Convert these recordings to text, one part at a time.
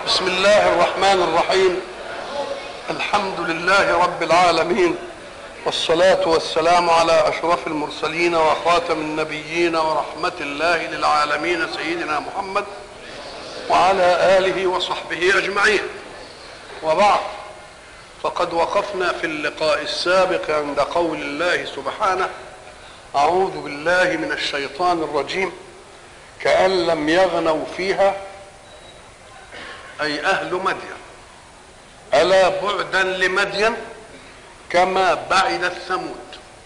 بسم الله الرحمن الرحيم الحمد لله رب العالمين والصلاة والسلام على أشرف المرسلين وخاتم النبيين ورحمة الله للعالمين سيدنا محمد وعلى آله وصحبه أجمعين وبعد فقد وقفنا في اللقاء السابق عند قول الله سبحانه أعوذ بالله من الشيطان الرجيم كأن لم يغنوا فيها أي أهل مدين ألا بعدا لمدين كما بعدت ثمود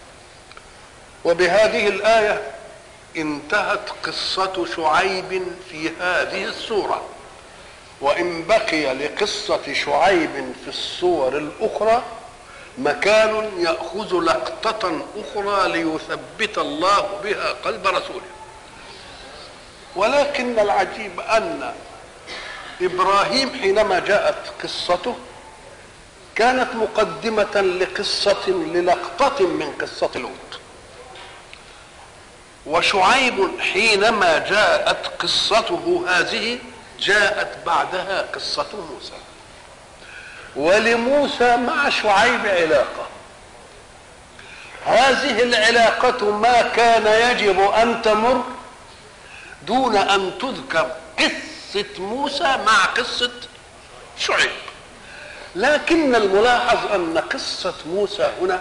وبهذه الآية انتهت قصة شعيب في هذه السورة وإن بقي لقصة شعيب في الصور الأخرى مكان يأخذ لقطة أخرى ليثبت الله بها قلب رسوله ولكن العجيب أن إبراهيم حينما جاءت قصته كانت مقدمة لقصة للقطة من قصة لوط وشعيب حينما جاءت قصته هذه جاءت بعدها قصة موسى ولموسى مع شعيب علاقة هذه العلاقة ما كان يجب أن تمر دون أن تذكر قصة موسى مع قصة شعيب لكن الملاحظ أن قصة موسى هنا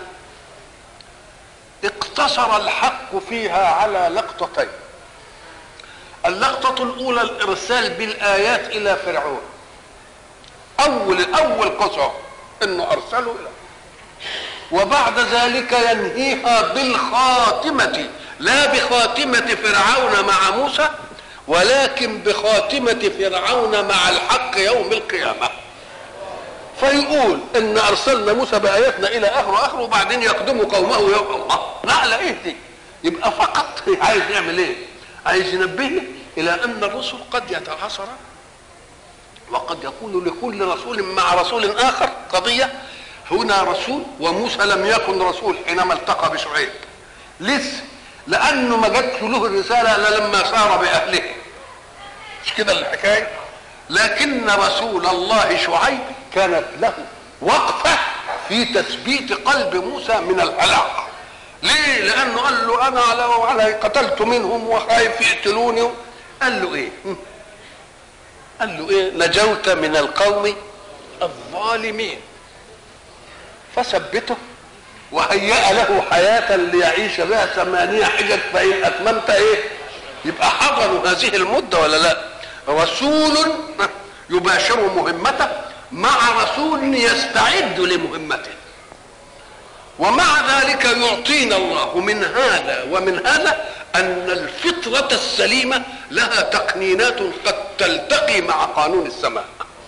اقتصر الحق فيها على لقطتين اللقطة الأولى الإرسال بالآيات إلى فرعون أول أول قصة إنه أرسله إلى وبعد ذلك ينهيها بالخاتمة لا بخاتمة فرعون مع موسى ولكن بخاتمة فرعون مع الحق يوم القيامة فيقول ان ارسلنا موسى باياتنا الى اخر اخر وبعدين يقدم قومه يوم الله لا ايه دي يبقى فقط عايز يعمل ايه عايز ينبهنا الى ان الرسل قد يتعاصر وقد يكون لكل رسول مع رسول اخر قضيه هنا رسول وموسى لم يكن رسول حينما التقى بشعيب لسه لانه ما جاتش له الرساله الا لما سار باهله مش كده الحكايه لكن رسول الله شعيب كانت له وقفه في تثبيت قلب موسى من الهلاك ليه لانه قال له انا لو على قتلت منهم وخايف يقتلوني قال له ايه قال له ايه نجوت من القوم الظالمين فثبته وهيأ له حياة ليعيش بها ثمانية حجج فإن أتممت إيه؟ يبقى حضروا هذه المدة ولا لا؟ رسول يباشر مهمته مع رسول يستعد لمهمته ومع ذلك يعطينا الله من هذا ومن هذا أن الفطرة السليمة لها تقنينات قد تلتقي مع قانون السماء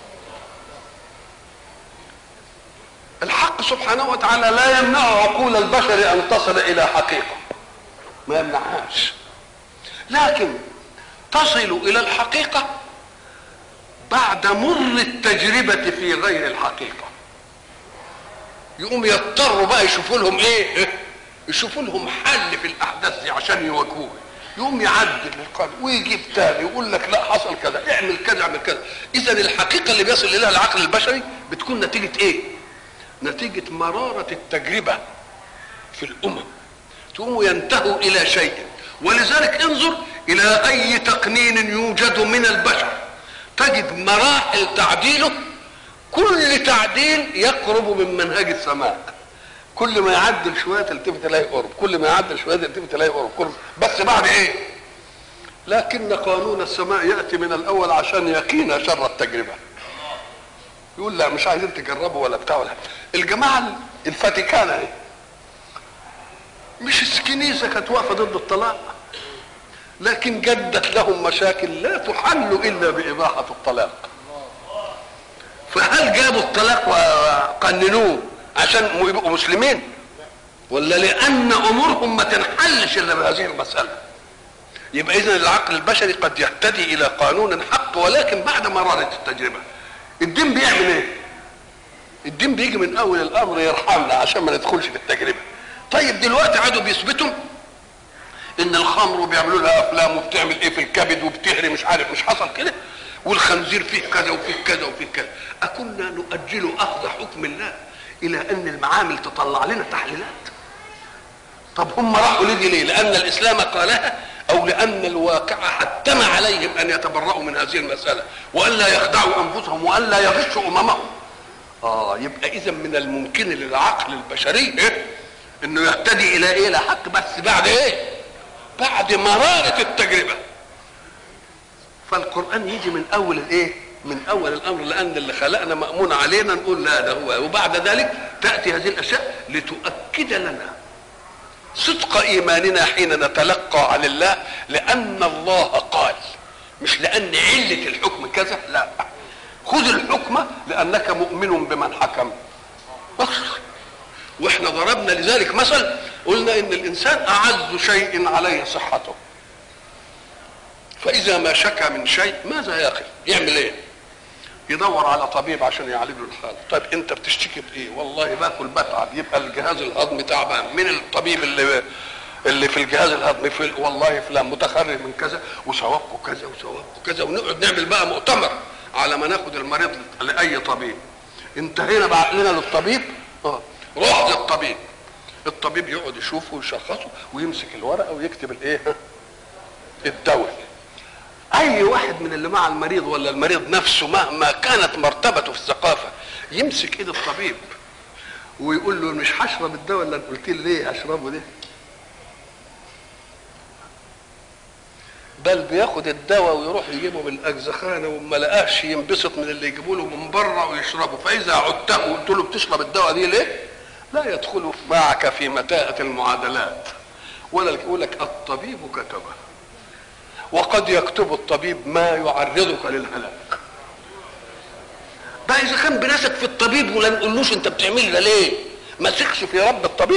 الحق سبحانه وتعالى لا يمنع عقول البشر ان تصل الى حقيقه ما يمنعهاش لكن تصل الى الحقيقه بعد مر التجربه في غير الحقيقه يقوم يضطروا بقى يشوفوا لهم ايه يشوفوا لهم حل في الاحداث دي عشان يواجهوه يقوم يعدل القلب ويجيب تاني يقول لك لا حصل كذا اعمل كذا اعمل كذا اذا الحقيقه اللي بيصل اليها العقل البشري بتكون نتيجه ايه نتيجة مرارة التجربة في الأمم تقوم ينتهوا إلى شيء ولذلك انظر إلى أي تقنين يوجد من البشر تجد مراحل تعديله كل تعديل يقرب من منهج السماء كل ما يعدل شوية تلتفت تلاقي قرب كل ما يعدل شوية تلتفت تلاقي قرب قرب بس بعد ايه لكن قانون السماء يأتي من الأول عشان يقينا شر التجربة يقول لا مش عايزين تجربوا ولا بتاع ولا الجماعه الفاتيكان اهي مش الكنيسه كانت واقفه ضد الطلاق لكن جدت لهم مشاكل لا تحل الا باباحه الطلاق فهل جابوا الطلاق وقننوه عشان يبقوا مسلمين ولا لان امورهم ما تنحلش الا بهذه المساله يبقى اذا العقل البشري قد يهتدي الى قانون حق ولكن بعد مراره التجربه الدين بيعمل ايه الدين بيجي من اول الامر يرحمنا عشان ما ندخلش في التجربه طيب دلوقتي عادوا بيثبتوا ان الخمر وبيعملوا لها افلام وبتعمل ايه في الكبد وبتهري مش عارف مش حصل كده والخنزير فيه كذا وفيه كذا وفيه كذا أكنا نؤجل أخذ حكم الله إلى أن المعامل تطلع لنا تحليلات طب هم راحوا لدي ليه لأن الإسلام قالها أو لأن الواقع حتم عليهم أن يتبرؤوا من هذه المسألة وألا يخدعوا أنفسهم وألا يغشوا أممهم آه يبقى إذا من الممكن للعقل البشري إيه؟ إنه يهتدي إلى إيه إلى حق بس بعد إيه بعد مرارة التجربة فالقرآن يجي من أول الإيه من أول الأمر لأن اللي خلقنا مأمون علينا نقول لا ده هو وبعد ذلك تأتي هذه الأشياء لتؤكد لنا صدق ايماننا حين نتلقى عن الله لان الله قال مش لان عله الحكم كذا لا خذ الحكم لانك مؤمن بمن حكم بس واحنا ضربنا لذلك مثل قلنا ان الانسان اعز شيء عليه صحته فاذا ما شكى من شيء ماذا يقي يعمل ايه يدور على طبيب عشان يعالج له الحاله طيب انت بتشتكي بايه والله باكل بتعب يبقى الجهاز الهضمي تعبان من الطبيب اللي اللي في الجهاز الهضمي في والله فلان متخرج من كذا وثوابه كذا وثوابه كذا ونقعد نعمل بقى مؤتمر على ما ناخد المريض لاي طبيب انتهينا بعقلنا للطبيب اه روح للطبيب الطبيب يقعد يشوفه ويشخصه ويمسك الورقه ويكتب الايه الدواء اي واحد من اللي مع المريض ولا المريض نفسه مهما كانت مرتبته في الثقافه يمسك ايد الطبيب ويقول له مش هشرب الدواء اللي قلت لي ليه اشربه ده بل بياخد الدواء ويروح يجيبه من الاجزخانه وما لقاش ينبسط من اللي يجيبوا له من بره ويشربه فاذا عدته وقلت له بتشرب الدواء دي ليه؟ لا يدخل معك في متاهه المعادلات ولا يقول لك الطبيب كتبه وقد يكتب الطبيب ما يعرضك للهلاك ده اذا كان بنثق في الطبيب ولا نقولوش انت بتعمل ده ليه ما ثقش في رب الطبيب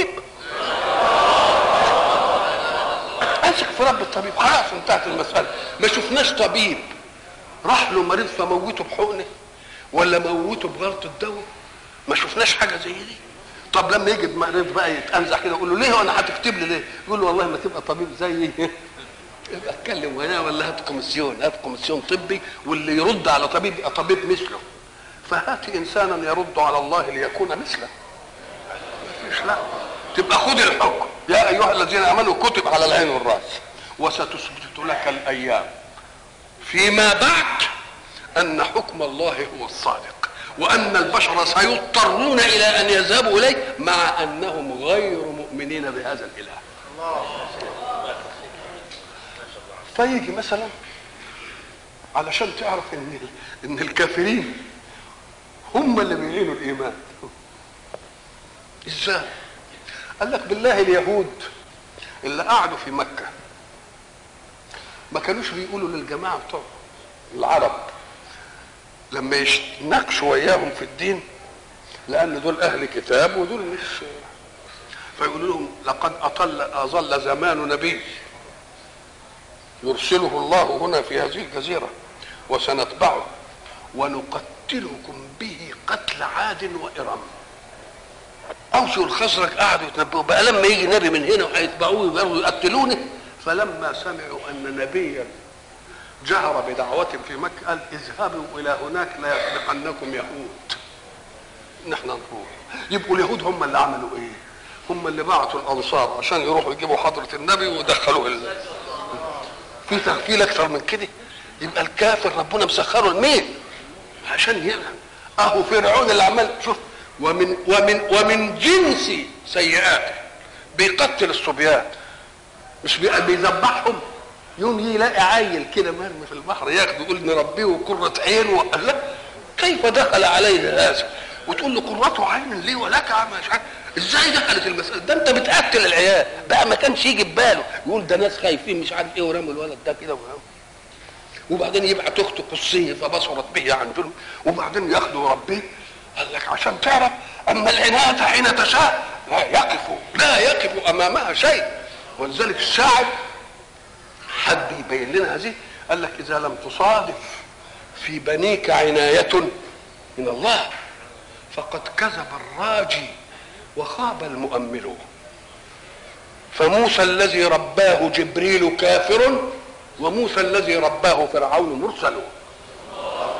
اثق في رب الطبيب خلاص انتهت المساله ما شفناش طبيب راح له مريض فموته بحقنه ولا موته بغلط الدواء ما شفناش حاجه زي دي طب لما يجي مريض بقى يتنزح كده يقول له ليه وانا هتكتب لي ليه يقول له والله ما تبقى طبيب زيي يبقى اتكلم هنا ولا هات كوميسيون هات كوميسيون طبي واللي يرد على طبيب يبقى طبيب مثله فهات انسانا يرد على الله ليكون مثله مفيش لا تبقى خد الحكم يا ايها الذين امنوا كتب على العين والراس وستثبت لك الايام فيما بعد ان حكم الله هو الصادق وان البشر سيضطرون الى ان يذهبوا اليه مع انهم غير مؤمنين بهذا الاله فيجي مثلا علشان تعرف ان ان الكافرين هم اللي بيعينوا الايمان ازاي قال لك بالله اليهود اللي قعدوا في مكه ما كانوش بيقولوا للجماعه بتوع العرب لما يتناقشوا وياهم في الدين لان دول اهل كتاب ودول مش فيقولوا لهم لقد اطل اظل زمان نبي يرسله الله هنا في هذه الجزيرة وسنتبعه ونقتلكم به قتل عاد وإرم أوسوا الخزرج قعدوا يتنبؤوا بقى لما يجي نبي من هنا وهيتبعوه ويقدروا يقتلوني فلما سمعوا أن نبيا جهر بدعوة في مكة قال اذهبوا إلى هناك لا يسبقنكم يهود نحن نروح يبقوا اليهود هم اللي عملوا ايه هم اللي بعتوا الانصار عشان يروحوا يجيبوا حضره النبي ويدخلوه ال... في تغفيل اكتر من كده يبقى الكافر ربنا مسخره لمين عشان يفهم اهو فرعون اللي عمال شوف ومن ومن ومن جنس سيئاته بيقتل الصبيان مش بي- بيذبحهم يوم يلاقي عيل كده مرمي في البحر ياخده يقول نربيه قرة عين وقال لا كيف دخل عليه هذا وتقول له قرة عين لي ولك مش عارف ازاي دخلت المسألة ده انت بتقتل العيال بقى ما كانش يجي بباله يقول ده ناس خايفين مش عارف ايه ورموا الولد ده كده ورموا وبعدين يبعت اخته قصيه فبصرت به عن جنب وبعدين ياخده يربيه قال لك عشان تعرف اما العنايه حين تشاء لا يقف لا يقف امامها شيء ولذلك الشاعر حد يبين لنا هذه قال لك اذا لم تصادف في بنيك عنايه من الله فقد كذب الراجي وخاب المؤمل فموسى الذي رباه جبريل كافر وموسى الذي رباه فرعون مرسل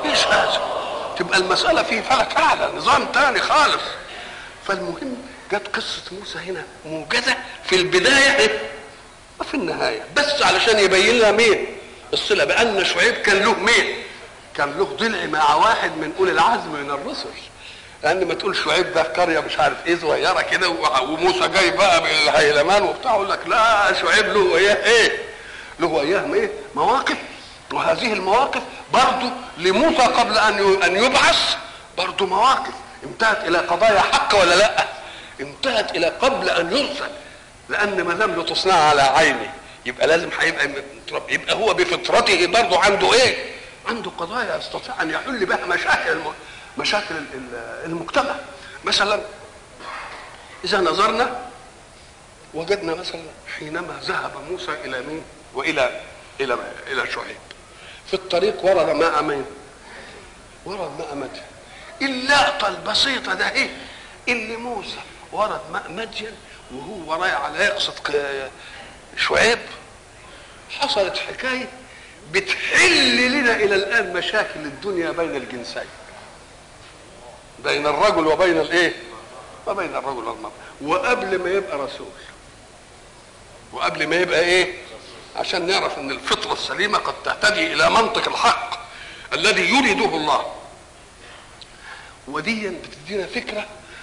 فيش هذا تبقى المسألة في فلك أعلى نظام تاني خالص فالمهم جت قصة موسى هنا موجزة في البداية وفي النهاية بس علشان يبين لنا مين الصلة بأن شعيب كان له مين كان له ضلع مع واحد من أولي العزم من الرسل لأن ما تقول شعيب ده قرية مش عارف إيه صغيرة كده وموسى جاي بقى بالهيلمان وبتاع يقول لك لا شعيب له وياه إيه له وياهم إيه مواقف وهذه المواقف برضه لموسى قبل أن أن يبعث برضه مواقف انتهت إلى قضايا حق ولا لأ؟ انتهت الى قبل ان يرسل لان ما دام تصنع على عيني يبقى لازم هيبقى يبقى هو بفطرته برضه عنده ايه؟ عنده قضايا يستطيع ان يحل بها مشاكل الم... مشاكل المجتمع مثلا اذا نظرنا وجدنا مثلا حينما ذهب موسى الى مين؟ والى الى الى شعيب في الطريق ورد ماء مين؟ ورد ماء مدين اللقطه البسيطه ده ايه؟ اللي موسى ورد ماء مدين وهو رايح على يقصد شعيب حصلت حكايه بتحل لنا الى الان مشاكل الدنيا بين الجنسين بين الرجل وبين الايه وبين الرجل والمرأة وقبل ما يبقى رسول وقبل ما يبقى ايه عشان نعرف ان الفطرة السليمة قد تهتدي الى منطق الحق الذي يريده الله ودي بتدينا فكره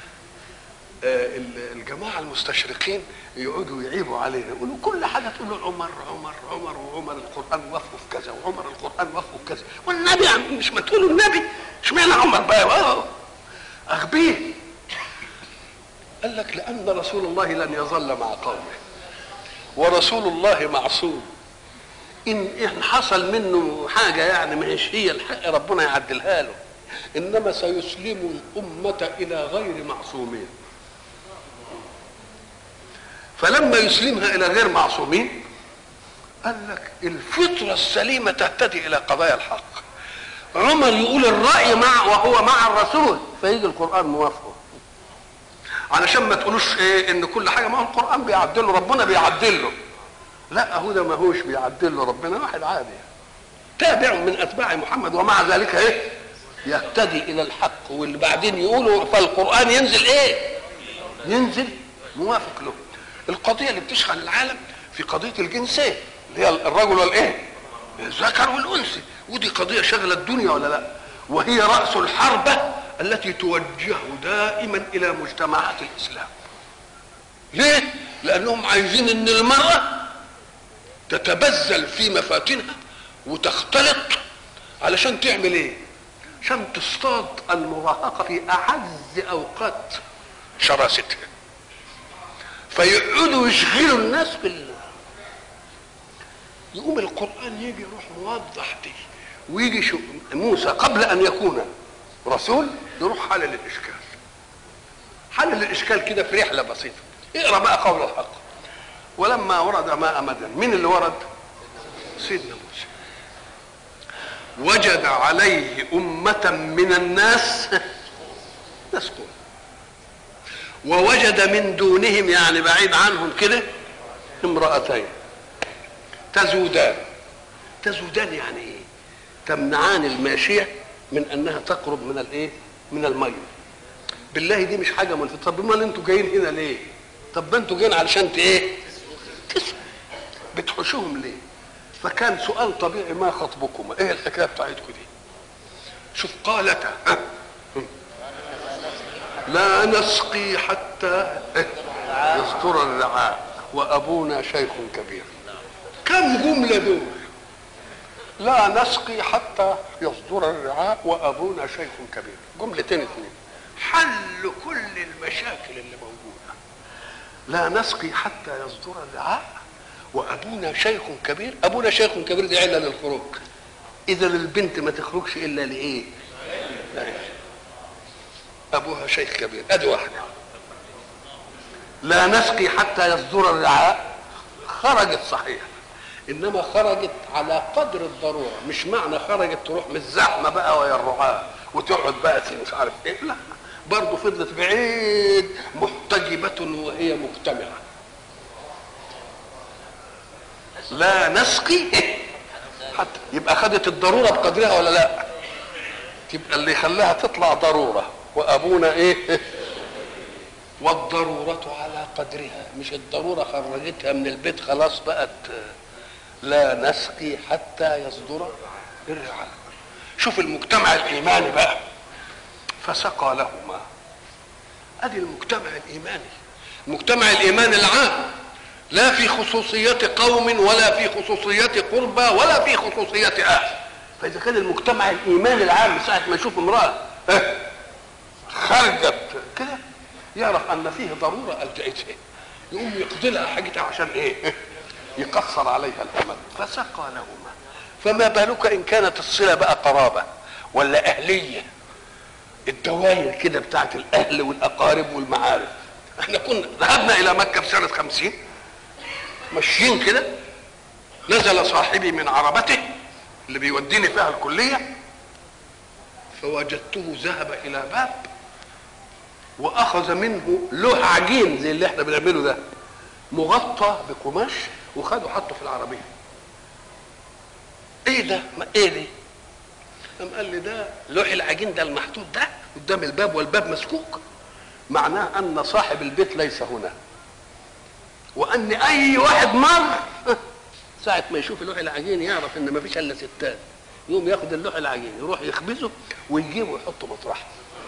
الجماعه المستشرقين يقعدوا يعيبوا علينا يقولوا كل حاجه تقول له عمر عمر عمر وعمر القران وافقه في كذا وعمر القران وافقه في كذا والنبي مش ما تقولوا النبي اشمعنى عمر بقى اغبيه قال لك لان رسول الله لن يظل مع قومه ورسول الله معصوم ان ان حصل منه حاجه يعني مش هي الحق ربنا يعدلها له انما سيسلم الامه الى غير معصومين فلما يسلمها الى غير معصومين قال لك الفطره السليمه تهتدي الى قضايا الحق عمر يقول الراي مع وهو مع الرسول فيجي القران موافقه علشان ما تقولوش ايه ان كل حاجه ما هو القران بيعدله ربنا بيعدله لا هو ده ما هوش بيعدله ربنا واحد عادي تابع من اتباع محمد ومع ذلك ايه يهتدي الى الحق واللي بعدين يقولوا فالقران ينزل ايه ينزل موافق له القضيه اللي بتشغل العالم في قضيه الجنسين اللي هي الرجل والايه الذكر والانثى ودي قضيه شغله الدنيا ولا لا وهي راس الحربه التي توجه دائما الى مجتمعات الاسلام ليه لانهم عايزين ان المراه تتبذل في مفاتنها وتختلط علشان تعمل ايه عشان تصطاد المراهقه في اعز اوقات شراستها فيقعدوا يشغلوا الناس بال يقوم القران يجي يروح موضح دي ويجي شو موسى قبل ان يكون رسول يروح حلل الاشكال حلل الاشكال كده في رحله بسيطه اقرا بقى قول الحق ولما ورد ماء مدن مين اللي ورد سيدنا موسى وجد عليه أمة من الناس يسقون ووجد من دونهم يعني بعيد عنهم كده امرأتين تزودان تزودان يعني ايه تمنعان الماشية من انها تقرب من الايه من المية بالله دي مش حاجة ملفتة طب امال انتوا جايين هنا ليه طب ما انتوا جايين علشان ايه تسمع بتحشوهم ليه فكان سؤال طبيعي ما خطبكما ايه الحكايه بتاعتكم دي شوف قالتا لا نسقي حتى يستر الرعاء وابونا شيخ كبير كم جمله دول لا نسقي حتى يصدر الرعاء وابونا شيخ كبير جملتين اثنين حل كل المشاكل اللي موجوده لا نسقي حتى يصدر الرعاء وابونا شيخ كبير ابونا شيخ كبير دي عله للخروج اذا البنت ما تخرجش الا لايه ابوها شيخ كبير ادي واحده لا نسقي حتى يصدر الرعاء خرجت صحيح انما خرجت على قدر الضروره مش معنى خرجت تروح من الزحمه بقى ويا الرعاة وتقعد بقى مش عارف ايه لا برضه فضلت بعيد محتجبه وهي مجتمعه لا نسقي حتى يبقى خدت الضروره بقدرها ولا لا تبقى اللي خلاها تطلع ضروره وابونا ايه والضرورة على قدرها مش الضرورة خرجتها من البيت خلاص بقت لا نسقي حتى يصدر الرعاء شوف المجتمع الإيماني بقى فسقى لهما ادي المجتمع الايماني المجتمع الايماني العام لا في خصوصية قوم ولا في خصوصية قربى ولا في خصوصية اهل فاذا كان المجتمع الايماني العام ساعة ما يشوف امرأة اه خرجت كده يعرف ان فيه ضرورة الجأتها يقوم يقضي لها حاجتها عشان ايه يقصر عليها الامل فسقى لهما فما بالك ان كانت الصلة بقى قرابة ولا اهليه الدوائر كده بتاعت الاهل والاقارب والمعارف احنا كنا ذهبنا الى مكه في سنه خمسين ماشيين كده نزل صاحبي من عربته اللي بيوديني فيها الكليه فوجدته ذهب الى باب واخذ منه لوح عجين زي اللي احنا بنعمله ده مغطى بقماش وخده حطه في العربيه ايه ده ما ايه دي قام قال لي ده لوح العجين ده المحطوط ده قدام الباب والباب مسكوك معناه ان صاحب البيت ليس هنا وان اي واحد مر ساعة ما يشوف اللوح العجين يعرف ان ما فيش الا ستات يقوم ياخد اللوح العجين يروح يخبزه ويجيبه ويحطه مطرحه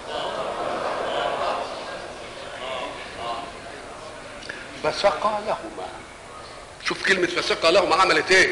فسقى لهما شوف كلمة فسقى لهما عملت ايه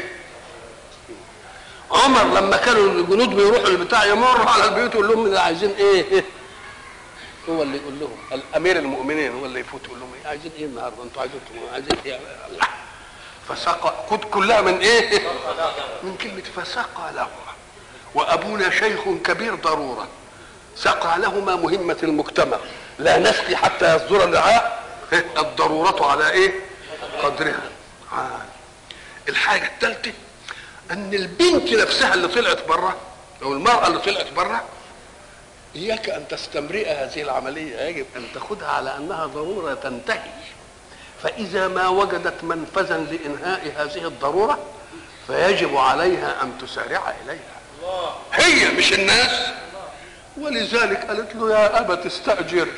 عمر لما كانوا الجنود بيروحوا البتاع يمر على البيوت يقول لهم اللي عايزين ايه هو اللي يقول لهم الامير المؤمنين هو اللي يفوت يقول لهم ايه عايزين ايه النهارده انتوا عايزين عايزين ايه لا فسقى كنت كلها من ايه من كلمه فسقى لهما وابونا شيخ كبير ضروره سقى لهما مهمه المجتمع لا نسقي حتى يصدر الرعاء الضروره على ايه قدرها آه. الحاجه الثالثه ان البنت نفسها اللي طلعت بره او المراه اللي طلعت بره اياك ان تستمرئ هذه العمليه يجب ان تاخذها على انها ضروره تنتهي فاذا ما وجدت منفذا لانهاء هذه الضروره فيجب عليها ان تسارع اليها هي مش الناس ولذلك قالت له يا ابت استاجر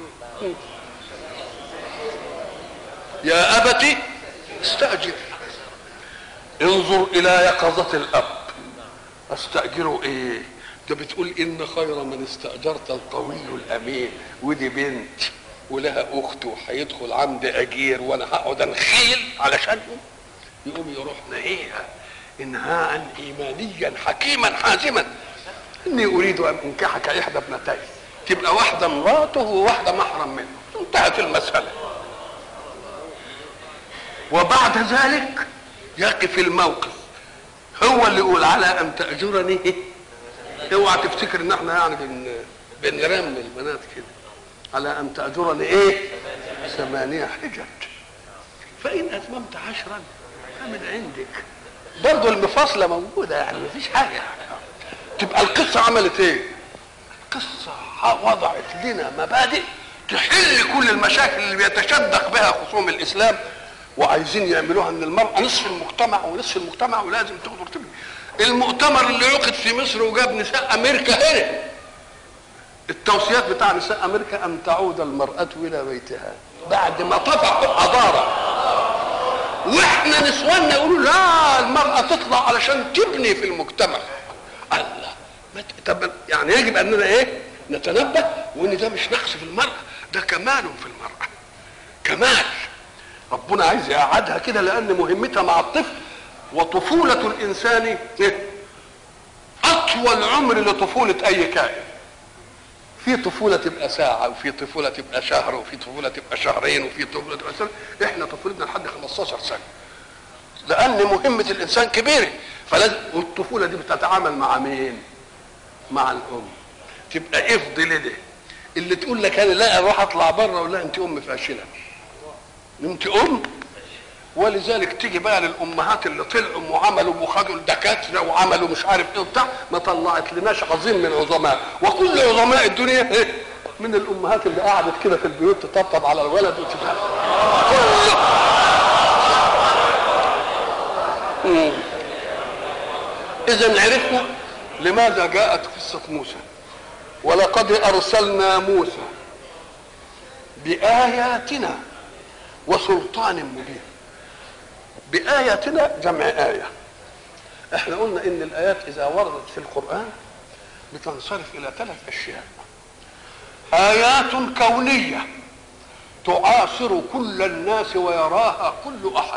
يا ابت استاجر انظر الى يقظة الاب استأجره ايه ده بتقول ان خير من استأجرت القوي الامين ودي بنت ولها اخت وهيدخل عندي اجير وانا هقعد انخيل علشانهم يقوم يروح نهيها انهاء ايمانيا حكيما حازما اني اريد ان انكحك احدى ابنتي تبقى واحده مراته وواحده محرم منه انتهت المساله وبعد ذلك يقف الموقف هو اللي يقول على ان تاجرني اوعى تفتكر ان احنا يعني بن بنرمي البنات كده على ان تاجرني ايه ثمانيه حجج فان اتممت عشرا فمن عندك برضه المفاصله موجوده يعني مفيش حاجه تبقى القصه عملت ايه القصه وضعت لنا مبادئ تحل كل المشاكل اللي بيتشدق بها خصوم الاسلام وعايزين يعملوها ان المرأة نصف المجتمع ونصف المجتمع ولازم تقدر تبني المؤتمر اللي عقد في مصر وجاب نساء امريكا هنا التوصيات بتاع نساء امريكا ان تعود المرأة الى بيتها بعد ما طفحوا الحضارة واحنا نسواننا يقولوا لا المرأة تطلع علشان تبني في المجتمع الله طب يعني يجب اننا ايه نتنبه وان ده مش نقص في المرأة ده كمال في المرأة كمال ربنا عايز يقعدها كده لان مهمتها مع الطفل وطفولة الانسان اطول عمر لطفولة اي كائن في طفولة تبقى ساعة وفي طفولة تبقى شهر وفي طفولة تبقى شهرين وفي طفولة تبقى سنة احنا طفولتنا لحد 15 سنة لان مهمة الانسان كبيرة فلازم والطفولة دي بتتعامل مع مين مع الام تبقى افضل ده اللي تقول لك انا لا اروح اطلع بره ولا انت ام فاشله انت ام ولذلك تيجي بقى للامهات اللي طلعوا وعملوا وخدوا الدكاتره وعملوا مش عارف ايه وبتاع ما طلعت لناش عظيم من عظماء وكل عظماء الدنيا إيه؟ من الامهات اللي قعدت كده في البيوت تطبطب على الولد وتبقى اذا عرفنا لماذا جاءت قصه موسى ولقد ارسلنا موسى باياتنا وسلطان مبين باياتنا جمع ايه احنا قلنا ان الايات اذا وردت في القران بتنصرف الى ثلاث اشياء ايات كونيه تعاصر كل الناس ويراها كل احد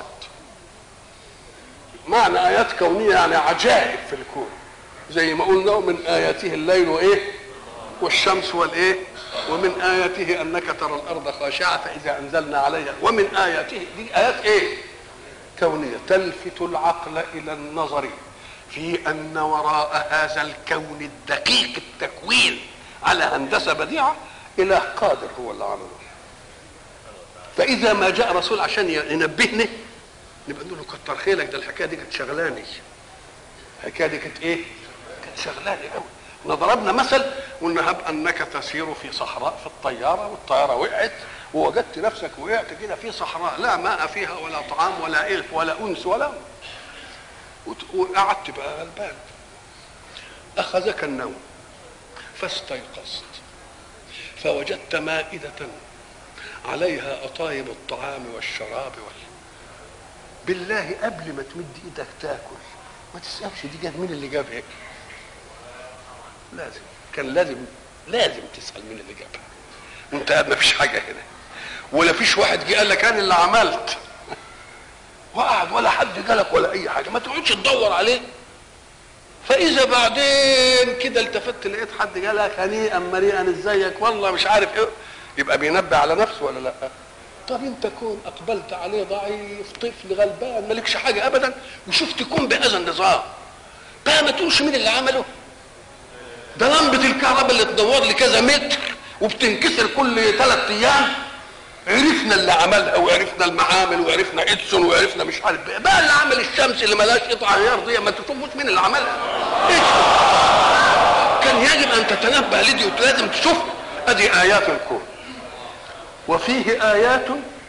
معنى ايات كونيه يعني عجائب في الكون زي ما قلنا من اياته الليل وايه والشمس والايه ومن اياته انك ترى الارض خاشعه فاذا انزلنا عليها ومن اياته دي ايات ايه كونيه تلفت العقل الى النظر في ان وراء هذا الكون الدقيق التكوين على هندسه بديعه اله قادر هو اللي عمله فاذا ما جاء رسول عشان ينبهنا نبقى نقول له كتر خيرك ده الحكايه دي كانت شغلاني الحكايه دي كانت ايه؟ كانت شغلاني قوي احنا ضربنا مثل قلنا هب انك تسير في صحراء في الطياره والطياره وقعت ووجدت نفسك وقعت كده في صحراء لا ماء فيها ولا طعام ولا الف ولا انس ولا وقعدت بقى غلبان اخذك النوم فاستيقظت فوجدت مائده عليها اطايب الطعام والشراب وال... بالله قبل ما تمد ايدك تاكل ما تسالش دي جت مين اللي جابها لازم كان لازم لازم تسال مين اللي جابها وانت قاعد ما فيش حاجه هنا ولا فيش واحد جه قال لك انا اللي عملت وقعد ولا حد جالك ولا اي حاجه ما تقعدش تدور عليه فاذا بعدين كده التفت لقيت حد جالك هنيئا مريئا ازيك والله مش عارف ايه يبقى بينبه على نفسه ولا لا طب انت كون اقبلت عليه ضعيف طفل غلبان مالكش حاجه ابدا وشفت كون بهذا النظام بقى ما تقولش مين اللي عمله ده لمبه الكهرباء اللي تدور لي كذا متر وبتنكسر كل ثلاث ايام عرفنا اللي عملها وعرفنا المعامل وعرفنا ادسون وعرفنا مش عارف بقى, بقى اللي عمل الشمس اللي ملهاش قطع غيار دي ما تشوفوش مين اللي عملها كان يجب ان تتنبه لدي ولازم تشوف ادي ايات الكون وفيه آيات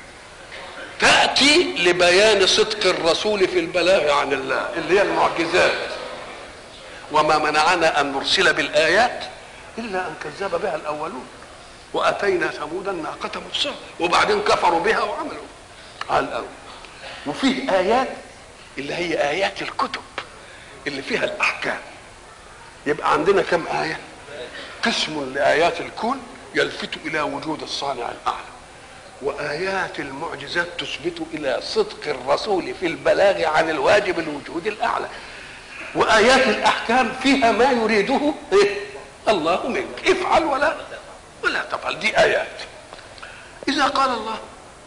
تأتي لبيان صدق الرسول في البلاغ عن الله اللي هي المعجزات وما منعنا أن نرسل بالآيات إلا أن كذب بها الأولون وأتينا ثمود الناقة مبصرة وبعدين كفروا بها وعملوا على الأول وفيه آيات اللي هي آيات الكتب اللي فيها الأحكام يبقى عندنا كم آية قسم لآيات الكون يلفت الى وجود الصانع الاعلى وايات المعجزات تثبت الى صدق الرسول في البلاغ عن الواجب الوجود الاعلى وايات الاحكام فيها ما يريده إيه؟ الله منك افعل ولا ولا تفعل دي ايات اذا قال الله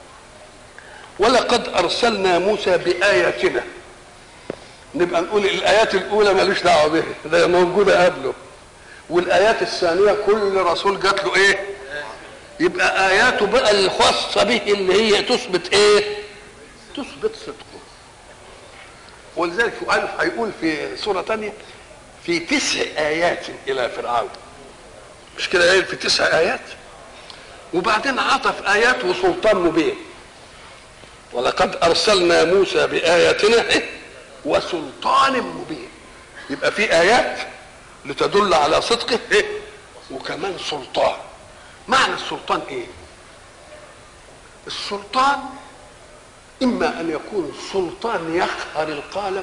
ولقد ارسلنا موسى باياتنا نبقى نقول الايات الاولى ملوش دعوه بها ده موجوده قبله والايات الثانيه كل رسول جات له ايه يبقى اياته بقى الخاصه به اللي هي تثبت ايه تثبت صدقه ولذلك هيقول في سوره ثانيه في تسع ايات الى فرعون مش كده قايل في تسع ايات وبعدين عطف ايات وسلطان مبين ولقد ارسلنا موسى باياتنا وسلطان مبين يبقى في ايات لتدل على صدقه إيه؟ وكمان سلطان معنى السلطان ايه السلطان اما ان يكون سلطان يقهر القالب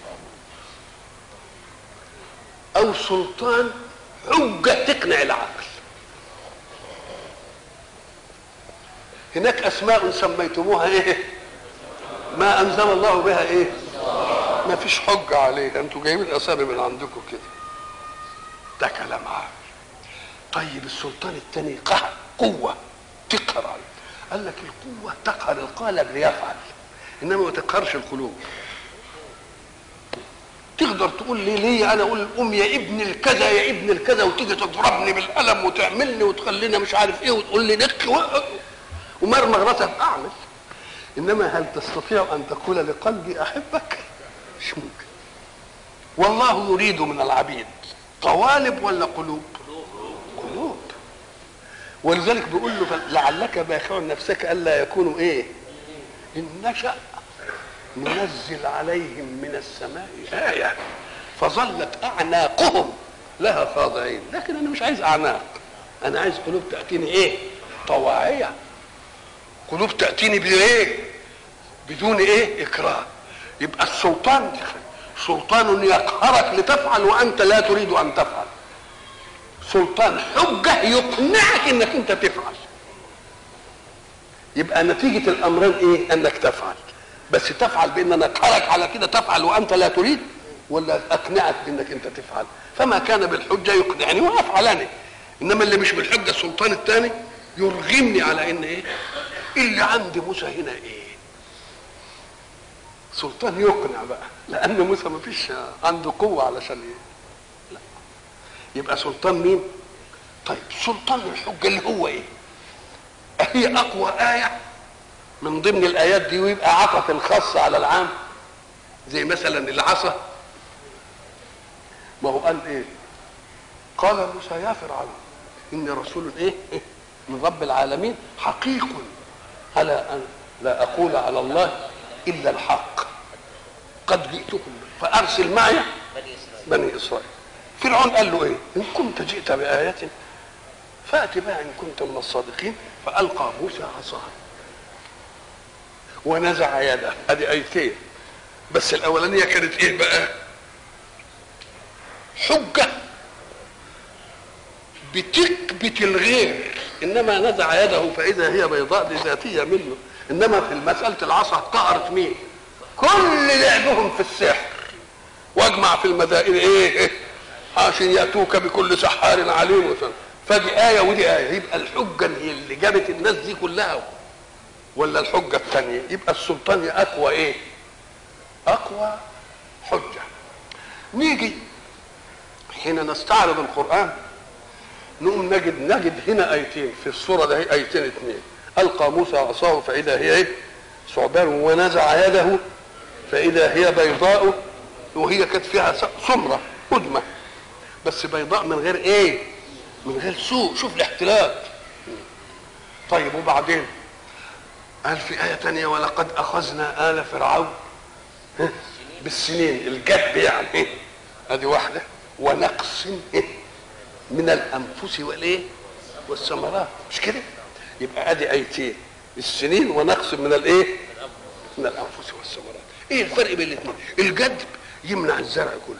او سلطان حجه تقنع العقل هناك اسماء سميتموها ايه ما انزل الله بها ايه ما فيش حجه عليها انتوا جايبين الاسامي من عندكم كده ده كلام عام طيب السلطان الثاني قهر قوة تقهر قال لك القوة تقهر القالب ليفعل إنما ما تقهرش القلوب تقدر تقول لي ليه انا اقول الام يا ابن الكذا يا ابن الكذا وتيجي تضربني بالقلم وتعملني وتخلينا مش عارف ايه وتقول لي نق ومرمغ راسك اعمل انما هل تستطيع ان تقول لقلبي احبك مش ممكن والله يريد من العبيد قوالب ولا قلوب قلوب ولذلك بيقول له لعلك باخع نفسك الا يكونوا ايه ان نشا ننزل عليهم من السماء ايه فظلت اعناقهم لها خاضعين لكن انا مش عايز اعناق انا عايز قلوب تاتيني ايه طواعيه قلوب تاتيني بايه بدون ايه اكراه يبقى السلطان سلطان يقهرك لتفعل وانت لا تريد ان تفعل سلطان حجه يقنعك انك انت تفعل يبقى نتيجه الامرين ايه انك تفعل بس تفعل بان انا اقهرك على كده تفعل وانت لا تريد ولا اقنعك بانك انت تفعل فما كان بالحجه يقنعني وافعلني انما اللي مش بالحجه السلطان الثاني يرغمني على ان ايه اللي عند موسى هنا ايه سلطان يقنع بقى لان موسى ما فيش عنده قوه علشان ايه لا يبقى سلطان مين طيب سلطان الحجه اللي هو ايه هي اقوى ايه من ضمن الايات دي ويبقى عطف الخاص على العام زي مثلا العصا ما هو قال ايه قال موسى يا فرعون اني رسول ايه إيه؟ من رب العالمين حقيق على ان لا اقول على الله الا الحق قد جئتكم فارسل معي بني اسرائيل فرعون قال له ايه ان كنت جئت بايه فات بها ان كنت من الصادقين فالقى موسى عصاه ونزع يده ادي ايتين بس الاولانيه كانت ايه بقى حجه بتكبت الغير انما نزع يده فاذا هي بيضاء لذاتيه منه انما في مساله العصا طهرت مين كل لعبهم في السحر واجمع في المدائن ايه, إيه؟ عشان ياتوك بكل سحار عليم وسلم فدي آية ودي آية يبقى الحجة هي اللي جابت الناس دي كلها ولا الحجة الثانية يبقى السلطان أقوى إيه؟ أقوى حجة نيجي حين نستعرض القرآن نقوم نجد نجد هنا آيتين في السورة ده آيتين اثنين ألقى موسى عصاه فإذا هي إيه؟ ثعبان ونزع يده فإذا هي بيضاء وهي كانت فيها سمرة أدمة بس بيضاء من غير إيه؟ من غير سوء شوف الاحتلال طيب وبعدين قال في آية تانية ولقد أخذنا آل فرعون بالسنين الجد يعني ادي واحدة ونقص من الأنفس والإيه والثمرات مش كده يبقى ادي آيتين السنين ونقص من الإيه من الأنفس والثمرات ايه الفرق بين الاثنين الجد يمنع الزرع كله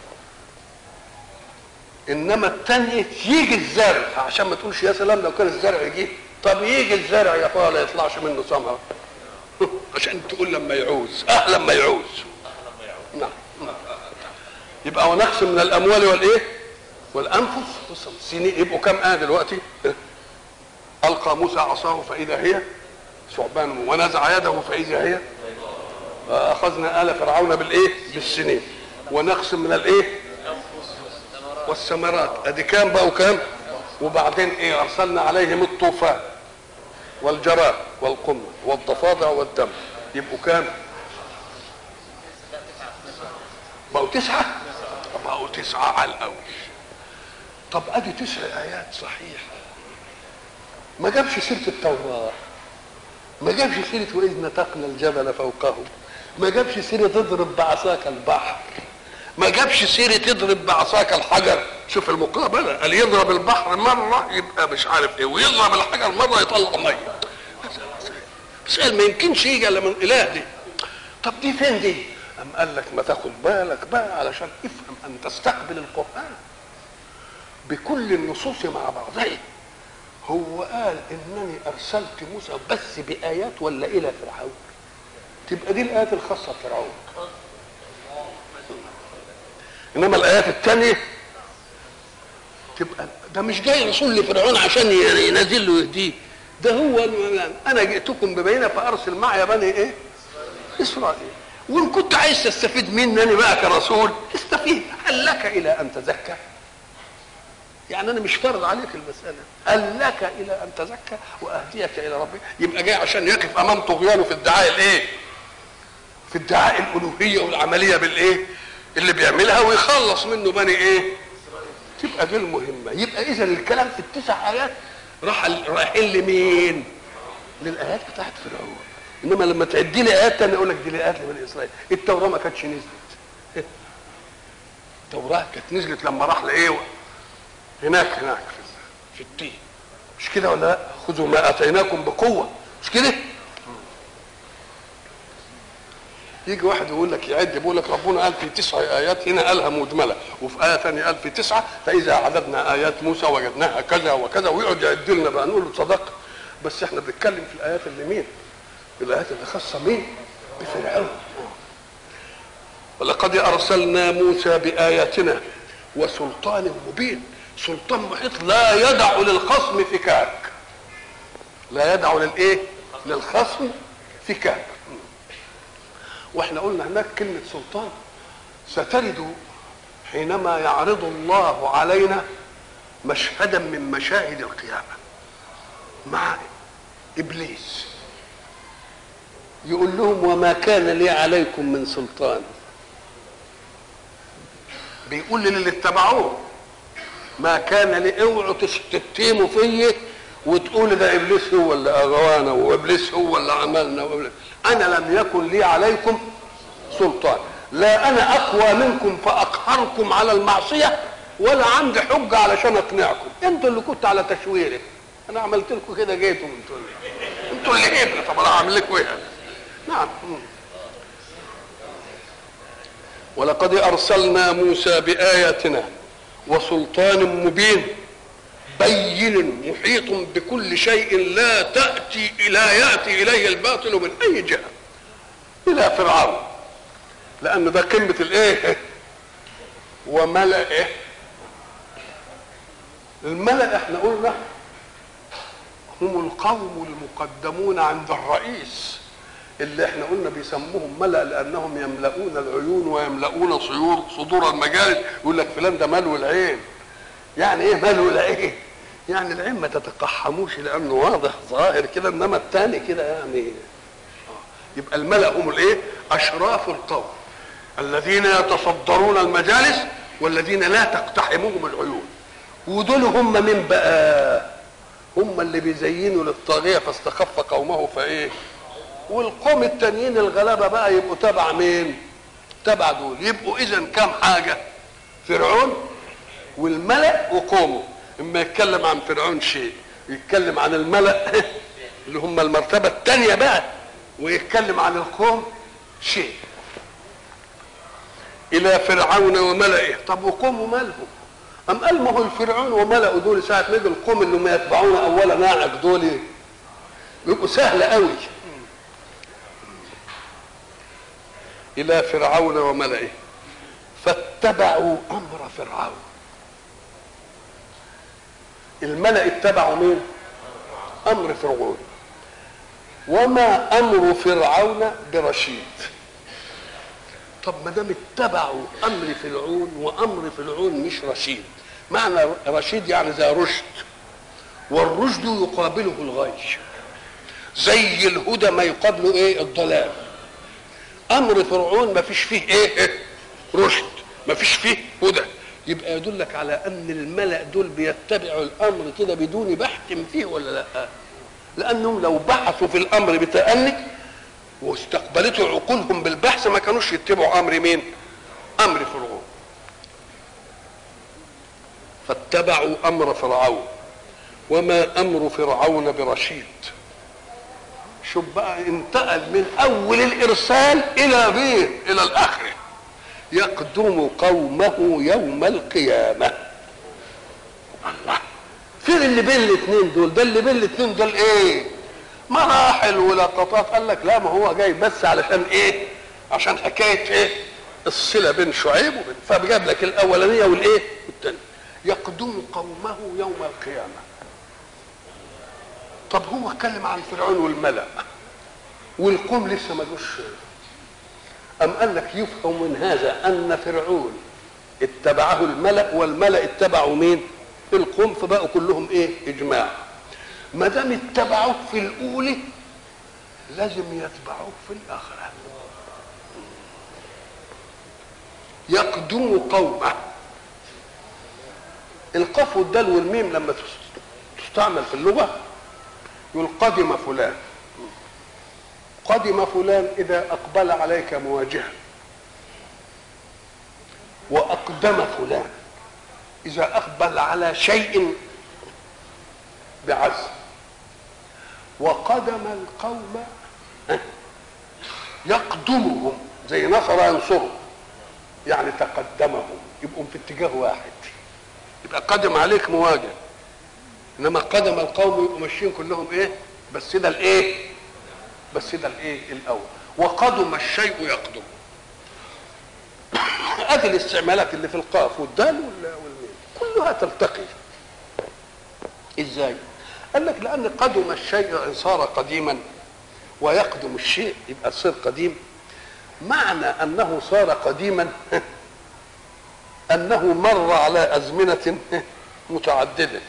انما الثانيه يجي الزرع عشان ما تقولش يا سلام لو كان الزرع يجي طب يجي الزرع يا اخويا لا يطلعش منه ثمره عشان تقول لما يعوز اه لما يعوز نعم يبقى ونقص من الاموال والايه والانفس سنين يبقوا كم اه دلوقتي القى موسى عصاه فاذا هي ثعبان ونزع يده فاذا هي اخذنا ال فرعون بالايه بالسنين ونقص من الايه والثمرات ادي كام بقى وكام وبعدين ايه ارسلنا عليهم الطوفان والجراد والقمل والضفادع والدم يبقوا كام بقوا تسعة بقوا تسعة على الأول طب ادي تسع آيات صحيح ما جابش سيرة التوراة ما جابش سيرة وإذ نتقنا الجبل فوقهم ما جابش سيرة اضرب بعصاك البحر ما جابش سيرة يضرب بعصاك الحجر شوف المقابلة قال يضرب البحر مرة يبقى مش عارف ايه ويضرب الحجر مرة يطلع مية بس قال ما يمكنش يجي الا من اله دي طب دي فين دي؟ أم قال لك ما تاخد بالك بقى علشان افهم أن تستقبل القرآن بكل النصوص مع بعضها هو قال إنني أرسلت موسى بس بآيات ولا إلى فرعون تبقى دي الآيات الخاصة بفرعون انما الايات الثانيه تبقى ده مش جاي رسول لفرعون عشان ينزل له يهديه ده هو انا جئتكم ببينه فارسل معي بني ايه اسرائيل وان كنت عايز تستفيد مني انا بقى كرسول استفيد هل لك الى ان تزكى يعني انا مش فرض عليك المساله هل لك الى ان تزكى واهديك الى ربك يبقى جاي عشان يقف امام طغيانه في ادعاء الايه في ادعاء الالوهيه والعمليه بالايه اللي بيعملها ويخلص منه بني ايه تبقى دي المهمه يبقى اذا الكلام في التسع ايات راح رايحين لمين للايات بتاعت فرعون انما لما تعدي لي ايات تانية اقول لك دي الايات لبني اسرائيل التوراه ما كانتش نزلت التوراه كانت نزلت لما راح لايه هناك هناك في التين مش كده ولا لا خذوا ما اتيناكم بقوه مش كده يجي واحد يقول لك يعد بيقول لك ربنا قال في تسع ايات هنا قالها مجمله وفي ايه ثانيه قال في تسعه فاذا عددنا ايات موسى وجدناها كذا وكذا ويقعد يعد لنا بقى نقول له صدق بس احنا بنتكلم في الايات اللي مين؟ الايات اللي خاصه مين؟ بفرعون ولقد ارسلنا موسى باياتنا وسلطان مبين سلطان محيط لا يدع للخصم فكاك لا يدع للايه؟ للخصم فكاك واحنا قلنا هناك كلمة سلطان سترد حينما يعرض الله علينا مشهدا من مشاهد القيامة مع إبليس يقول لهم وما كان لي عليكم من سلطان بيقول للي اتبعوه ما كان لي اوعوا تتهموا فيا وتقول ده ابليس هو اللي اغوانا وابليس هو اللي عملنا وإبليس. انا لم يكن لي عليكم سلطان لا انا اقوى منكم فاقهركم على المعصيه ولا عندي حجه علشان اقنعكم انتوا اللي كنتوا على تشويري انا عملت لكم كده جيتوا انتوا اللي انتوا اللي هبل طب انا اعمل لكم ايه نعم ولقد ارسلنا موسى باياتنا وسلطان مبين بين محيط بكل شيء لا تأتي لا يأتي إليه الباطل من أي جهة إلى فرعون لأن ده قمة الإيه وملئه الملأ احنا قلنا هم القوم المقدمون عند الرئيس اللي احنا قلنا بيسموهم ملأ لأنهم يملؤون العيون ويملؤون صيور صدور المجالس يقول لك فلان ده ملو العين يعني ايه ملو العين يعني العين ما تتقحموش لانه واضح ظاهر كده انما الثاني كده يعني يبقى الملأ هم الايه؟ اشراف القوم الذين يتصدرون المجالس والذين لا تقتحمهم العيون ودول هم من بقى هم اللي بيزينوا للطاغيه فاستخف قومه فايه والقوم التانيين الغلابه بقى يبقوا تبع مين تبع دول يبقوا اذا كام حاجه فرعون والملأ وقومه اما يتكلم عن فرعون شيء يتكلم عن الملأ اللي هم المرتبة الثانية بقى ويتكلم عن القوم شيء إلى فرعون وملئه طب وقومه مالهم أم قال ما هو الفرعون وملأه دول ساعة ما يجي القوم اللي ما يتبعون أولا ناعق دول يبقوا سهلة قوي إلى فرعون وملئه فاتبعوا أمر فرعون الملأ اتبعوا مين؟ أمر فرعون وما أمر فرعون برشيد طب ما دام اتبعوا أمر فرعون وأمر فرعون مش رشيد معنى رشيد يعني ذا رشد والرشد يقابله الغي زي الهدى ما يقابله ايه الضلال امر فرعون ما فيش فيه ايه رشد ما فيش فيه هدى يبقى يدلك على ان الملأ دول بيتبعوا الامر كده بدون بحث فيه ولا لا لانهم لو بحثوا في الامر بتأني واستقبلته عقولهم بالبحث ما كانوش يتبعوا امر مين امر فرعون فاتبعوا امر فرعون وما امر فرعون برشيد شوف بقى انتقل من اول الارسال الى مين الى الاخره يقدم قومه يوم القيامة الله فين اللي بين الاثنين دول ده اللي بين الاثنين دول ايه مراحل ولقطات قال لك لا ما هو جاي بس علشان ايه عشان حكاية ايه الصلة بين شعيب وبين فجاب لك الاولانية والايه والثانية يقدم قومه يوم القيامة طب هو اتكلم عن فرعون والملأ والقوم لسه ما جوش أم قال لك يفهم من هذا أن فرعون اتبعه الملأ والملأ اتبعوا مين؟ القوم فبقوا كلهم إيه؟ إجماع. ما دام اتبعوك في الأولى لازم يتبعوك في الآخرة. يقدم قومه. القاف والدال والميم لما تستعمل في اللغة يقول قدم فلان قدم فلان اذا اقبل عليك مواجها واقدم فلان اذا اقبل على شيء بعزم وقدم القوم يقدمهم زي نصر ينصره يعني تقدمهم يبقوا في اتجاه واحد يبقى قدم عليك مواجه انما قدم القوم يبقوا ماشيين كلهم ايه بس ده الايه بس ده الايه الاول وقدم الشيء يقدم ادي الاستعمالات اللي في القاف والدال والميم كلها تلتقي ازاي قال لك لان قدم الشيء ان صار قديما ويقدم الشيء يبقى صير قديم معنى انه صار قديما انه مر على ازمنه متعدده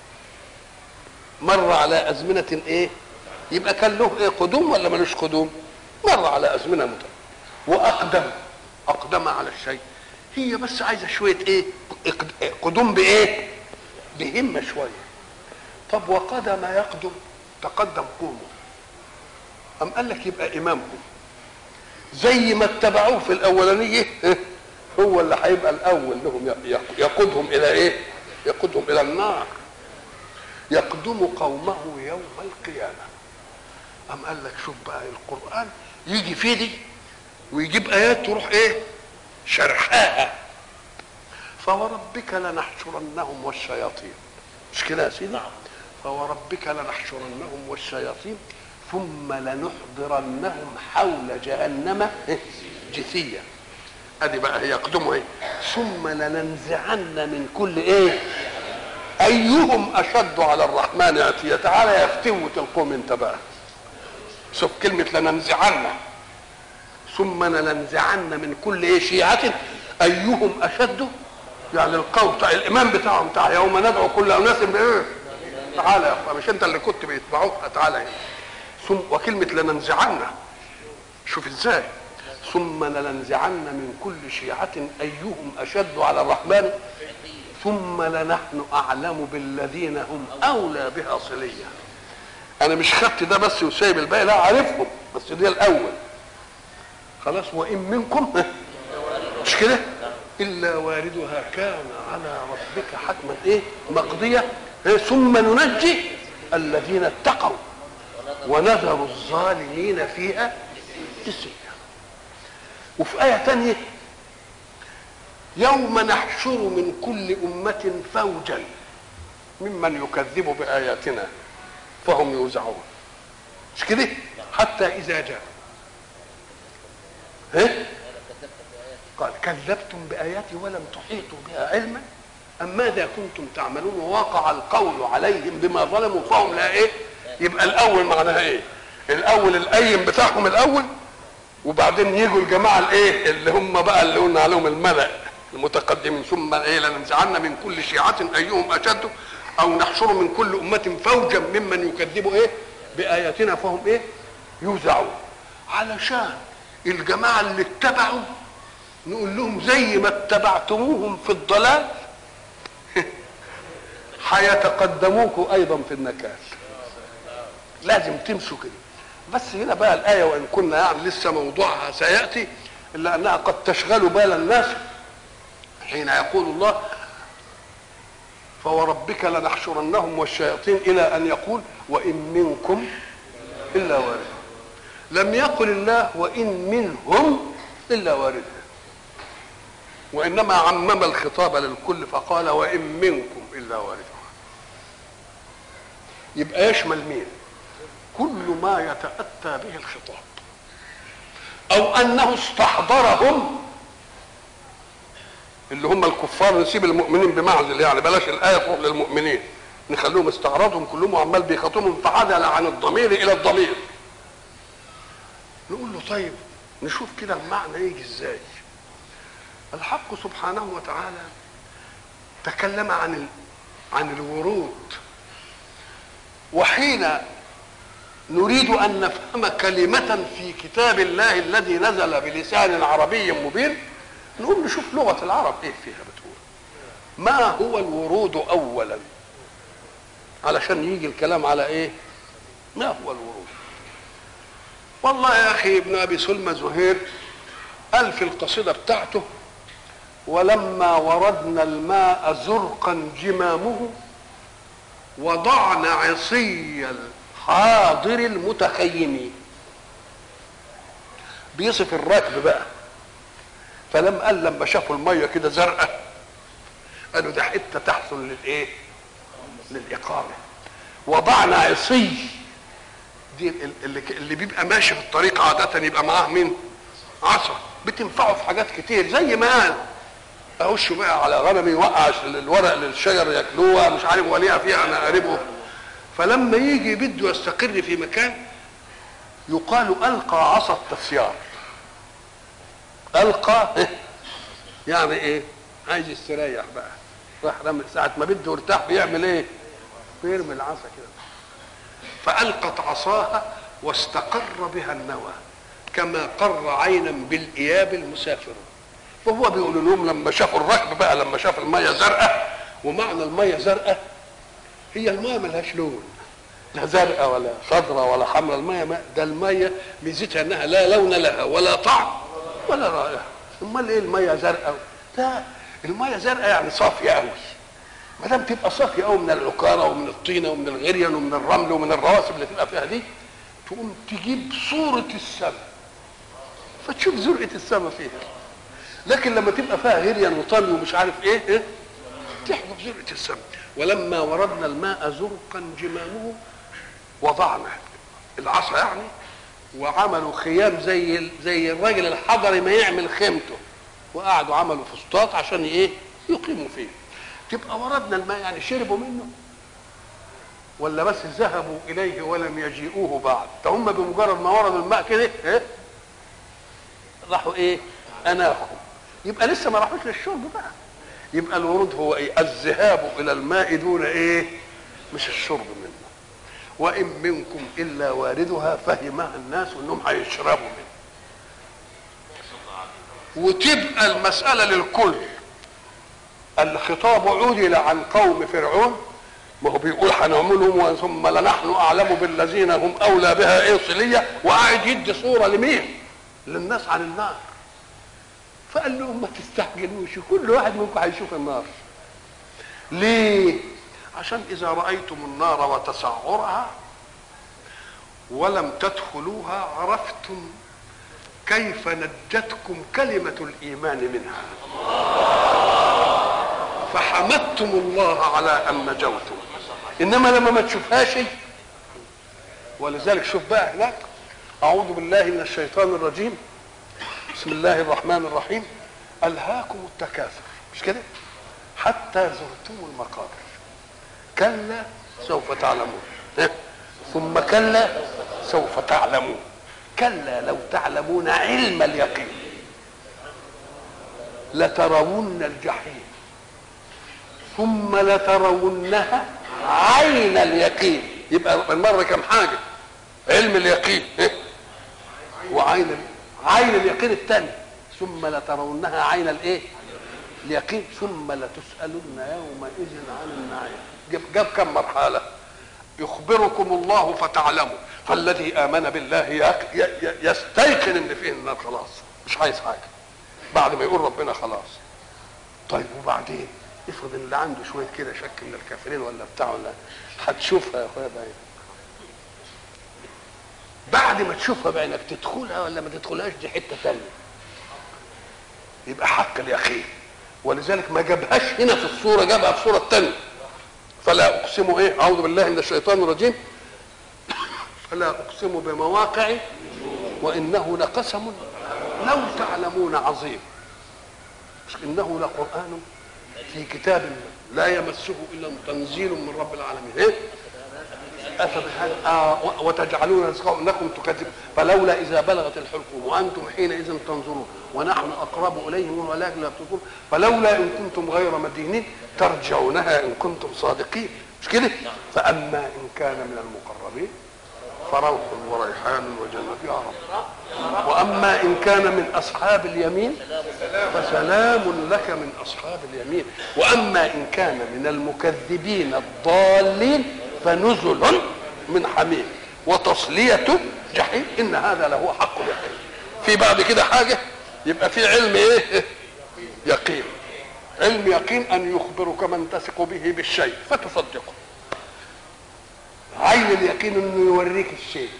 مر على ازمنه ايه يبقى كان له ايه قدوم ولا ملوش قدوم مر على ازمنه متعدده واقدم اقدم على الشيء هي بس عايزه شويه ايه قدوم بايه بهمه شويه طب وقدم يقدم تقدم قومه أم قال لك يبقى إمامهم زي ما اتبعوه في الأولانية هو اللي هيبقى الأول لهم يقودهم إلى إيه؟ يقودهم إلى النار يقدم قومه يوم القيامة أم قال لك شوف بقى القرآن يجي في دي ويجيب آيات تروح إيه؟ شرحاها فوربك لنحشرنهم والشياطين مش كده يا سيدي؟ فوربك لنحشرنهم والشياطين ثم لنحضرنهم حول جهنم جثيا ادي بقى هي يقدموا ايه ثم لننزعن من كل ايه ايهم اشد على الرحمن عتيا تعالى يفتوت القوم انت بقى شوف كلمة لننزعن ثم لننزعن من كل ايه شيعة ايهم اشد يعني القوم بتاع الامام بتاعهم بتاع يوم ندعو كل اناس بايه تعالى يا اخوان مش انت اللي كنت بيتبعوك تعالى هنا ثم وكلمة لننزعن شوف ازاي ثم لننزعن من كل شيعة أيهم أشد على الرحمن ثم لنحن أعلم بالذين هم أولى بها صليا أنا مش خدت ده بس وسايب الباقي لا عارفهم بس ده الأول خلاص وإن منكم مش كده إلا واردها كان على ربك حتما إيه مقضية ثم ننجي الذين اتقوا ونذر الظالمين فيها جثيا وفي آية تانية يوم نحشر من كل أمة فوجا ممن يكذب بآياتنا فهم يوزعون مش كده حتى إذا جاء ها قال كذبتم بآياتي ولم تحيطوا بها علما أم ماذا كنتم تعملون ووقع القول عليهم بما ظلموا فهم لا إيه يبقى الاول معناها ايه الاول القيم بتاعهم الاول وبعدين يجوا الجماعه الايه اللي هم بقى اللي قلنا عليهم الملا المتقدمين ثم ايه لننزعن من كل شيعه ايهم اشد او نحشر من كل امه فوجا ممن يكذب ايه باياتنا فهم ايه يوزعون علشان الجماعه اللي اتبعوا نقول لهم زي ما اتبعتموهم في الضلال هيتقدموكم ايضا في النكال لازم تمشوا كده بس هنا بقى الآية وإن كنا يعني لسه موضوعها سيأتي إلا أنها قد تشغل بال الناس حين يقول الله فوربك لنحشرنهم والشياطين إلى أن يقول وإن منكم إلا واردها لم يقل الله وإن منهم إلا واردها وإنما عمم الخطاب للكل فقال وإن منكم إلا واردها يبقى يشمل مين كل ما يتأتى به الخطاب أو أنه استحضرهم اللي هم الكفار نسيب المؤمنين بمعزل يعني بلاش الآية تروح للمؤمنين نخليهم استعراضهم كلهم عمال بيخاطبهم فعدل عن الضمير إلى الضمير نقول له طيب نشوف كده المعنى يجي ازاي الحق سبحانه وتعالى تكلم عن ال... عن الورود وحين نريد ان نفهم كلمه في كتاب الله الذي نزل بلسان عربي مبين نقوم نشوف لغه العرب ايه فيها بتقول ما هو الورود اولا علشان يجي الكلام على ايه ما هو الورود والله يا اخي ابن ابي سلمى زهير قال في القصيده بتاعته ولما وردنا الماء زرقا جمامه وضعنا عصي الحاضر المتخيم بيصف الركب بقى فلما قال لما شافوا الميه كده زرقاء قالوا ده حته تحصل للايه للاقامه وضعنا عصي دي اللي, اللي بيبقى ماشي في الطريق عاده يبقى معاه مين عصا بتنفعه في حاجات كتير زي ما قال اخش بقى على غنمي يوقع الورق للشجر ياكلوها مش عارف وليها فيها انا قريبه فلما يجي بده يستقر في مكان يقال القى عصا التسيار القى يعني ايه عايز يستريح بقى راح رمي ساعة ما بده يرتاح بيعمل ايه بيرمي العصا كده فألقت عصاها واستقر بها النوى كما قر عينا بالإياب المسافر وهو بيقول لهم لما شافوا الركب بقى لما شاف المية زرقاء ومعنى المية زرقاء هي المية ملهاش لون لا زرقاء ولا خضراء ولا حمراء المية ما ده المية ميزتها انها لا لون لها ولا طعم ولا رائحة امال ايه المية زرقاء لا المية زرقاء يعني صافية قوي ما دام تبقى صافية قوي من العكارة ومن الطينة ومن الغريان ومن الرمل ومن الرواسب اللي تبقى فيها دي تقوم تجيب صورة السماء فتشوف زرقة السماء فيها لكن لما تبقى فيها هريان وطمي ومش عارف ايه, إيه؟ تحفظ زرقة السماء ولما وردنا الماء زرقا جمامه وضعنا العصا يعني وعملوا خيام زي زي الراجل الحضري ما يعمل خيمته وقعدوا عملوا فسطاط عشان ايه يقيموا فيه تبقى وردنا الماء يعني شربوا منه ولا بس ذهبوا اليه ولم يجيئوه بعد فهم بمجرد ما وردوا الماء كده ايه راحوا ايه اناخوا يبقى لسه ما راحوش للشرب بقى يبقى الورود هو ايه الذهاب الى الماء دون ايه مش الشرب منه وان منكم الا واردها فهمها الناس انهم هيشربوا منه وتبقى المساله للكل الخطاب عدل عن قوم فرعون ما هو بيقول هنعملهم ثم لنحن اعلم بالذين هم اولى بها ايه صليه وقاعد يدي صوره لمين؟ للناس عن النار فقال لهم ما تستعجلوش كل واحد منكم هيشوف النار ليه عشان اذا رايتم النار وتسعرها ولم تدخلوها عرفتم كيف نجتكم كلمه الايمان منها فحمدتم الله على ان نجوتم انما لما ما تشوفهاش ولذلك شوف بقى هناك اعوذ بالله من الشيطان الرجيم بسم الله الرحمن الرحيم الهاكم التكاثر مش كده حتى زرتم المقابر كلا سوف تعلمون ثم كلا سوف تعلمون كلا لو تعلمون علم اليقين لترون الجحيم ثم لترونها عين اليقين يبقى المره كم حاجه علم اليقين وعين عين اليقين الثاني ثم لترونها عين الايه اليقين ثم لتسالن يومئذ عن النعيم جاب, جاب كم مرحله يخبركم الله فتعلموا فالذي امن بالله يستيقن ان فيه النار خلاص مش عايز حاجه بعد ما يقول ربنا خلاص طيب وبعدين افرض ان اللي عنده شويه كده شك من الكافرين ولا بتاع ولا هتشوفها يا اخويا بعينك بعد ما تشوفها بعينك تدخلها ولا ما تدخلهاش دي حته ثانيه يبقى حق اليقين ولذلك ما جابهاش هنا في الصوره جابها في الصوره الثانيه فلا اقسم ايه اعوذ بالله من الشيطان الرجيم فلا اقسم بمواقع وانه لقسم لو تعلمون عظيم انه لقران في كتاب لا يمسه الا تنزيل من رب العالمين ايه أفبهذا آه وتجعلون رزقكم انكم تكذبون فلولا اذا بلغت الحلقوم وانتم حينئذ تنظرون ونحن اقرب اليه منه ولكن لا تبصرون فلولا ان كنتم غير مدينين ترجعونها ان كنتم صادقين مش كده؟ فاما ان كان من المقربين فروح وريحان وجنة يا رب واما ان كان من اصحاب اليمين فسلام لك من اصحاب اليمين واما ان كان من المكذبين الضالين فنزل من حميم وتصلية جحيم ان هذا له حق اليقين في بعد كده حاجة يبقى في علم ايه يقين علم يقين ان يخبرك من تثق به بالشيء فتصدقه عين اليقين انه يوريك الشيء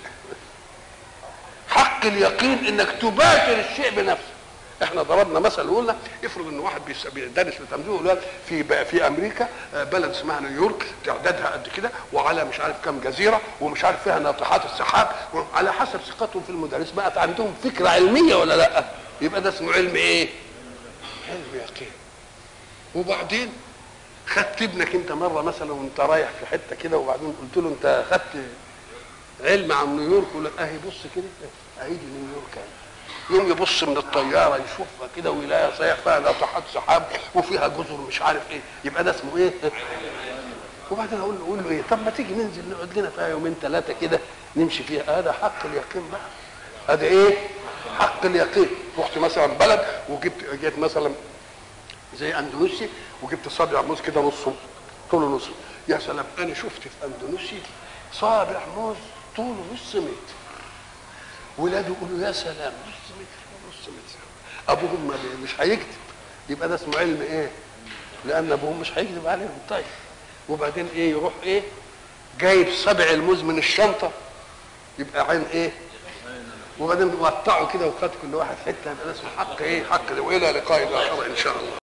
حق اليقين انك تباشر الشيء بنفسك احنا ضربنا مثل وقلنا افرض ان واحد بيس- بيدرس لتمثيل ولاد في ب- في امريكا آه، بلد اسمها نيويورك تعدادها قد كده وعلى مش عارف كام جزيره ومش عارف فيها ناطحات السحاب وعلى حسب ثقتهم في المدرس بقت عندهم فكره علميه ولا لا يبقى ده اسمه علم ايه؟ علم يقين وبعدين خدت ابنك انت مره مثلا وانت رايح في حته كده وبعدين قلت له انت خدت علم عن نيويورك يقول لك اهي بص كده اهي دي نيويورك اهي يوم يبص من الطياره يشوفها كده ويلاقيها صحيح فيها ناطحات سحاب وفيها جزر مش عارف ايه يبقى ده اسمه ايه؟ وبعدين اقول له اقول له ايه؟ طب ما تيجي ننزل نقعد لنا فيها يومين ثلاثه كده نمشي فيها هذا حق اليقين بقى هذا ايه؟ حق اليقين رحت مثلا بلد وجبت جيت مثلا زي اندونيسيا وجبت صابع موز كده نصه طوله نص يا سلام انا شفت في اندونيسيا صابع موز طوله نص متر ولاده يقولوا يا سلام نص متر نص متر ابوهم ما بي- مش هيكذب يبقى ده اسمه علم ايه؟ لان ابوهم مش هيكذب عليهم طيب وبعدين ايه يروح ايه؟ جايب سبع الموز من الشنطه يبقى عين ايه؟ وبعدين قطعوا كده وخد كل واحد حته يبقى ده اسمه حق ايه؟ حق والى لقاء اخر ان شاء الله